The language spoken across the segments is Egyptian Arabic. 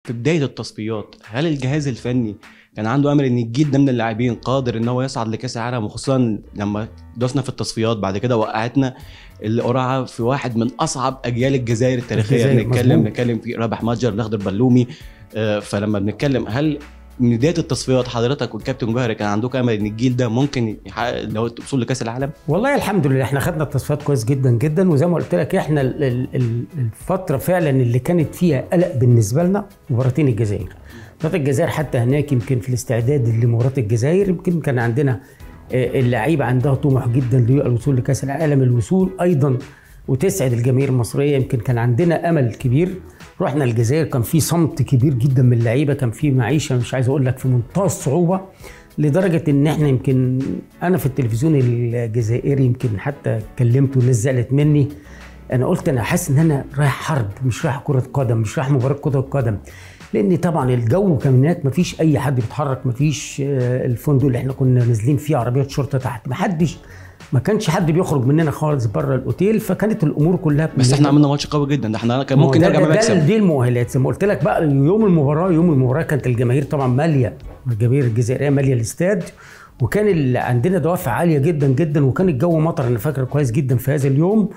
في بدايه التصفيات هل الجهاز الفني كان عنده امل ان الجيل ده من اللاعبين قادر ان هو يصعد لكاس العالم وخصوصا لما دوسنا في التصفيات بعد كده وقعتنا القرعه في واحد من اصعب اجيال الجزائر التاريخيه الجزائر، بنتكلم مظبوط. بنتكلم في رابح متجر الاخضر بلومي آه، فلما بنتكلم هل من بدايه التصفيات حضرتك والكابتن جوهري كان عندكم امل ان الجيل ده ممكن يحقق اللي هو الوصول لكاس العالم؟ والله الحمد لله احنا خدنا التصفيات كويس جدا جدا وزي ما قلت لك احنا ال- ال- ال- الفتره فعلا اللي كانت فيها قلق بالنسبه لنا مباراتين الجزائر مباراه الجزائر حتى هناك يمكن في الاستعداد لمباراه الجزائر يمكن كان عندنا آه، اللعيبه عندها طموح جدا للوصول لكاس العالم الوصول ايضا وتسعد الجماهير المصريه يمكن كان عندنا امل كبير رحنا الجزائر كان في صمت كبير جدا من اللعيبه كان في معيشه مش عايز اقول لك في منتهى الصعوبه لدرجه ان احنا يمكن انا في التلفزيون الجزائري يمكن حتى كلمت والناس زعلت مني انا قلت انا حاسس ان انا رايح حرب مش رايح كره قدم مش رايح مباراه كره قدم لان طبعا الجو كان هناك مفيش اي حد بيتحرك مفيش آه، الفندق اللي احنا كنا نازلين فيه عربيات شرطه تحت محدش ما كانش حد بيخرج مننا خالص بره الاوتيل فكانت الامور كلها بس احنا عملنا ماتش قوي جدا ده احنا كان ما هو ممكن ده- نرجع ده- ده- بمكسب دي المؤهلات زي ما قلت لك بقى يوم المباراه يوم المباراه كانت الجماهير طبعا ماليه الجماهير الجزائريه ماليه الاستاد وكان ال- عندنا دوافع عاليه جدا جدا وكان الجو مطر انا فاكر كويس جدا في هذا اليوم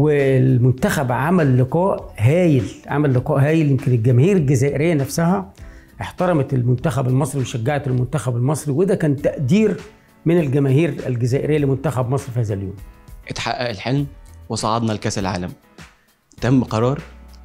والمنتخب عمل لقاء هايل عمل لقاء هايل يمكن الجماهير الجزائريه نفسها احترمت المنتخب المصري وشجعت المنتخب المصري وده كان تقدير من الجماهير الجزائريه لمنتخب مصر في هذا اليوم اتحقق الحلم وصعدنا لكاس العالم تم قرار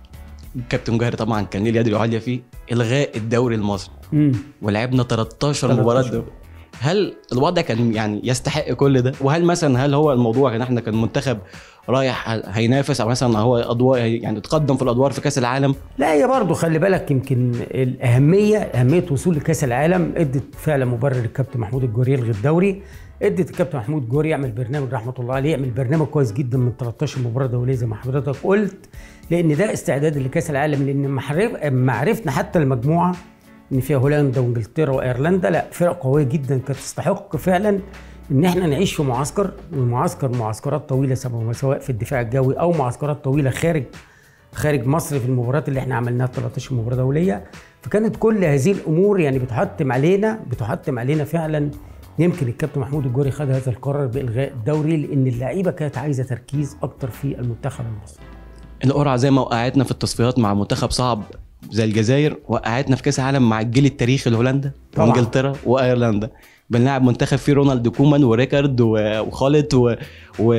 الكابتن جوهري طبعا كان ليه اليد العليا فيه الغاء الدوري المصري امم ولعبنا 13 13. مباراه دوري. هل الوضع كان يعني يستحق كل ده وهل مثلا هل هو الموضوع كان احنا كان منتخب رايح هينافس او مثلا هو ادوار يعني تقدم في الادوار في كاس العالم لا هي برضه خلي بالك يمكن الاهميه اهميه وصول لكاس العالم ادت فعلا مبرر الكابتن محمود الجوري يلغي الدوري ادت الكابتن محمود جوري يعمل برنامج رحمه الله عليه يعمل برنامج كويس جدا من 13 مباراه دوليه زي ما حضرتك قلت لان ده استعداد لكاس العالم لان ما عرف- ما عرفنا حتى المجموعه ان فيها هولندا وانجلترا وايرلندا لا فرق قويه جدا كانت تستحق فعلا ان احنا نعيش في معسكر ومعسكر معسكرات طويله سواء سواء في الدفاع الجوي او معسكرات طويله خارج خارج مصر في المباريات اللي احنا عملناها 13 مباراه دوليه فكانت كل هذه الامور يعني بتحتم علينا بتحتم علينا فعلا يمكن الكابتن محمود الجوري خد هذا القرار بالغاء الدوري لان اللعيبه كانت عايزه تركيز اكتر في المنتخب المصري القرعه زي ما وقعتنا في التصفيات مع منتخب صعب زي الجزائر وقعتنا في كاس العالم مع الجيل التاريخي لهولندا طبعاً. وانجلترا وايرلندا بنلعب منتخب فيه رونالد كومان وريكارد و- وخالد و... و...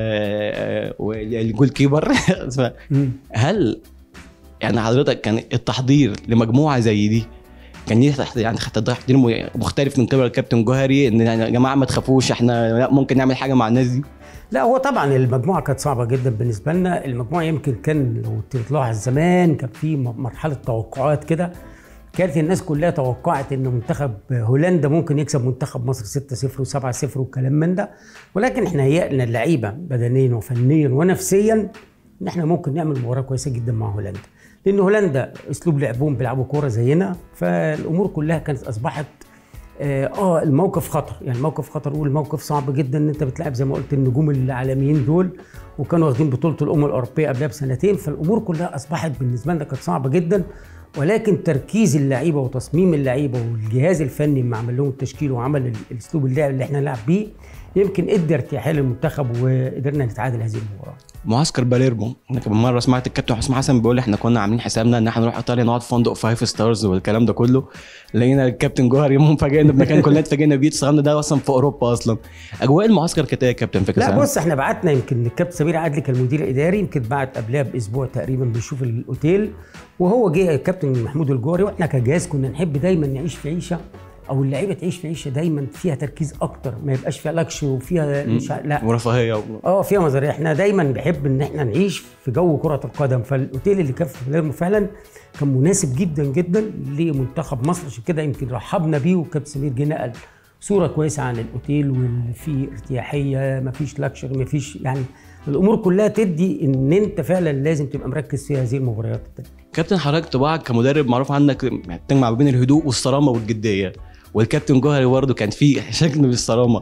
والجول كيبر ف- هل يعني حضرتك كان التحضير لمجموعه زي دي كان ليه تحت- يعني تحضير م- مختلف من قبل الكابتن جوهري ان يعني يا جماعه ما تخافوش احنا لا ممكن نعمل حاجه مع الناس دي لا هو طبعا المجموعه كانت صعبه جدا بالنسبه لنا المجموعه يمكن كان لو تلاحظ زمان كان في م- مرحله توقعات كده كانت الناس كلها توقعت ان منتخب هولندا ممكن يكسب منتخب مصر 6-0 و7-0 وكلام من ده ولكن احنا هيئنا اللعيبه بدنيا وفنيا ونفسيا ان احنا ممكن نعمل مباراه كويسه جدا مع هولندا لان هولندا اسلوب لعبهم بيلعبوا كوره زينا فالامور كلها كانت اصبحت اه آه، الموقف خطر يعني الموقف خطر والموقف صعب جدا ان انت بتلعب زي ما قلت النجوم العالميين دول وكانوا واخدين بطوله الامم الاوروبيه قبلها بسنتين فالامور كلها اصبحت بالنسبه لنا كانت صعبه جدا ولكن تركيز اللعيبه وتصميم اللعيبه والجهاز الفني لما عمل لهم التشكيل وعمل ال- الاسلوب اللعب اللي احنا نلعب بيه يمكن ادى ارتياحيه للمنتخب وقدرنا نتعادل هذه المباراه معسكر باليرمو انا كمان مره سمعت الكابتن حسام حسن بيقول احنا كنا عاملين حسابنا ان احنا نروح ايطاليا نقعد في فندق فايف ستارز والكلام ده كله لقينا الكابتن جوهر يوم فاجئنا بمكان كلنا اتفاجئنا بيه الصغير ده اصلا في اوروبا اصلا اجواء المعسكر كانت ايه يا كابتن فكره لا بص احنا بعتنا يمكن الكابتن سمير عدلي كان المدير الاداري يمكن بعت قبلها باسبوع تقريبا بنشوف الاوتيل وهو جه الكابتن محمود الجوري واحنا كجهاز كنا نحب دايما نعيش في عيشه او اللعيبه تعيش في عيشه دايما فيها تركيز اكتر ما يبقاش فيها لكش وفيها مش ع- لا ورفاهيه و... اه فيها مزارية احنا دايما بنحب ان احنا نعيش في جو كرة القدم فالاوتيل اللي كان في باليرمو فعلا كان مناسب جدا جدا لمنتخب مصر عشان كده يمكن رحبنا بيه وكابتن سمير جه نقل صورة كويسة عن الاوتيل واللي فيه ارتياحية مفيش لاكشر مفيش يعني الامور كلها تدي ان انت فعلا لازم تبقى مركز في هذه المباريات كابتن حضرتك طباعك كمدرب معروف عنك تجمع ما بين الهدوء والصرامه والجديه والكابتن جوهري برضه كان فيه شكل من الصرامه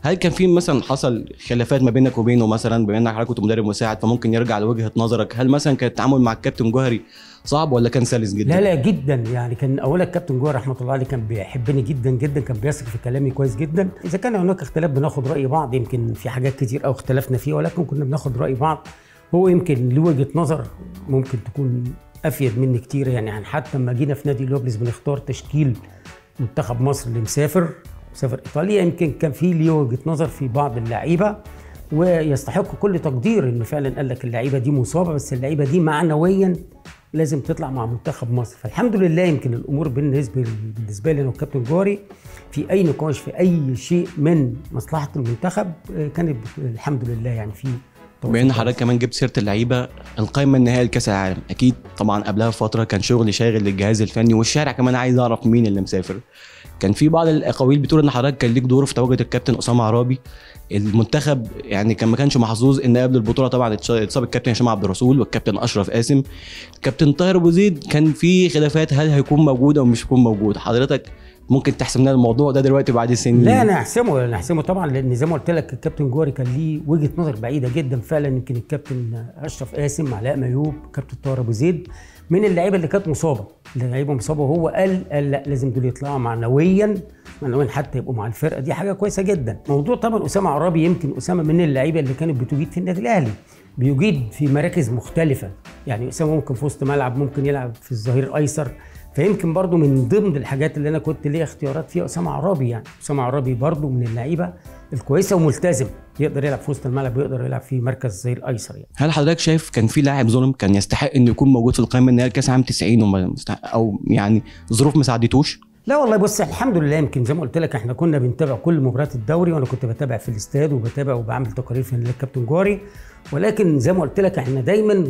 هل كان في مثلا حصل خلافات ما بينك وبينه مثلا بما انك حضرتك كنت مدرب مساعد فممكن يرجع لوجهه نظرك هل مثلا كان التعامل مع الكابتن جوهري صعب ولا كان سلس جدا؟ لا لا جدا يعني كان اولا الكابتن جوهر رحمه الله عليه كان بيحبني جدا جدا كان بيثق في كلامي كويس جدا اذا كان هناك اختلاف بناخد راي بعض يمكن في حاجات كتير قوي اختلفنا فيها ولكن كنا بناخد راي بعض هو يمكن له وجهه نظر ممكن تكون افيد مني كتير يعني حتى لما جينا في نادي لوبلس بنختار تشكيل منتخب مصر اللي مسافر مسافر ايطاليا يمكن كان في ليه وجهه نظر في بعض اللعيبه ويستحق كل تقدير انه فعلا قال لك اللعيبه دي مصابه بس اللعيبه دي معنويا لازم تطلع مع منتخب مصر فالحمد لله يمكن الامور بالنسبه بالنسبه لي انا والكابتن جوهري في اي نقاش في اي شيء من مصلحه المنتخب كانت الحمد لله يعني في بما ان حضرتك كمان جبت سيره اللعيبه القائمه النهائيه لكاس العالم اكيد طبعا قبلها بفتره كان شغل شاغل للجهاز الفني والشارع كمان عايز اعرف مين اللي مسافر كان في بعض الاقاويل بتقول ان حضرتك كان ليك دور في تواجد الكابتن اسامه عرابي المنتخب يعني كان ما كانش محظوظ ان قبل البطوله طبعا اتصاب الكابتن هشام عبد الرسول والكابتن اشرف قاسم الكابتن طاهر ابو زيد كان في خلافات هل هيكون موجود او مش هيكون موجود حضرتك ممكن تحسم لنا الموضوع ده دلوقتي بعد سنين لا انا احسمه انا احسمه طبعا لان زي ما قلت لك الكابتن جوري كان ليه وجهه نظر بعيده جدا فعلا يمكن الكابتن اشرف قاسم علاء ميوب كابتن طاهر ابو زيد من اللعيبه اللي كانت مصابه اللعيبه مصابه وهو قال قال لا لازم دول يطلعوا معنويا معنويا حتى يبقوا مع الفرقه دي حاجه كويسه جدا موضوع طبعا اسامه عرابي يمكن اسامه من اللعيبه اللي كانت بتجيد في النادي الاهلي بيجيد في مراكز مختلفه يعني اسامه ممكن في وسط ملعب ممكن يلعب في الظهير الايسر فيمكن برضو من ضمن الحاجات اللي انا كنت ليا اختيارات فيها اسامه عرابي يعني اسامه عرابي برضو من اللعيبه الكويسه وملتزم يقدر يلعب في وسط الملعب ويقدر يلعب في مركز زي الايسر يعني هل حضرتك شايف كان في لاعب ظلم كان يستحق انه يكون موجود في القائمه النهائيه لكاس عام 90 وما او يعني ظروف ما ساعدتوش؟ لا والله بص الحمد لله يمكن زي ما قلت لك احنا كنا بنتابع كل مباريات الدوري وانا كنت بتابع في الاستاد وبتابع وبعمل تقارير في الكابتن جواري ولكن زي ما قلت لك احنا دايما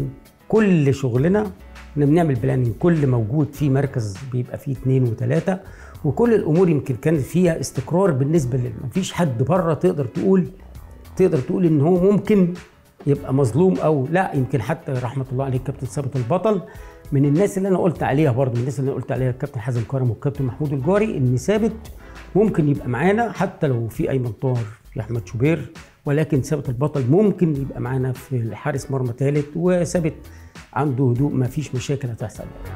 كل شغلنا احنا بنعمل بلاننج كل موجود في مركز بيبقى فيه اثنين وثلاثه وكل الامور يمكن كان فيها استقرار بالنسبه لل مفيش حد بره تقدر تقول تقدر تقول ان هو ممكن يبقى مظلوم او لا يمكن حتى رحمه الله عليه الكابتن ثابت البطل من الناس اللي انا قلت عليها برضه من الناس اللي انا قلت عليها الكابتن حازم كرم والكابتن محمود الجاري ان ثابت ممكن يبقى معانا حتى لو في ايمن طاهر في احمد شوبير ولكن ثابت البطل ممكن يبقى معانا في حارس مرمى ثالث وثابت عنده هدوء ما فيش مشاكل هتحصل